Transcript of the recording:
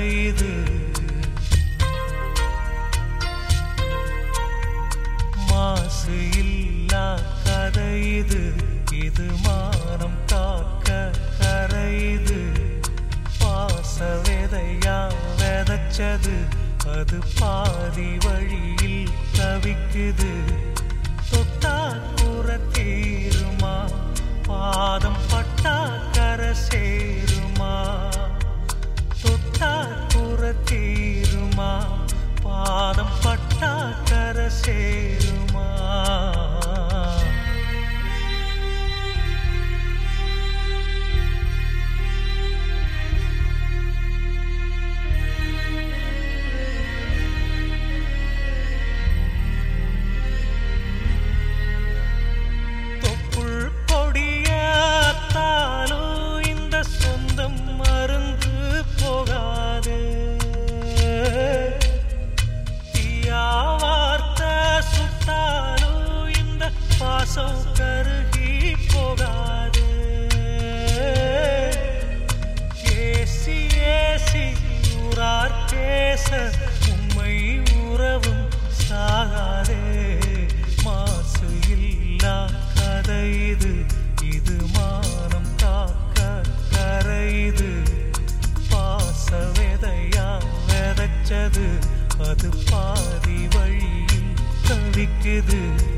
கரையுது மாசு இல்லா கதையுது இது மானம் காக்க கரையுது பாச விதையா விதைச்சது அது பாதி வழியில் தவிக்குது தொட்டா கூற தீருமா பாதம் பட்டா கரை சேருமா தொட்டா கூற தீருமா பாதம் பட்டா கரை சேருமா தொப்புள் கொடியாத்தாலும் இந்த சொந்தம் மருந்து போகாது தீயா வார்த்தை சுட்டாலும் இந்த பாசம் கருகி போகாது ஏசி ஏசி ஊரார் பேச உண்மை உறவும் சாகாதே மாசு இல்லா கதை இது இது மானம் காக்க கரையுது பாச விதையா விதைச்சது அது பாதி வழியில் தவிக்குது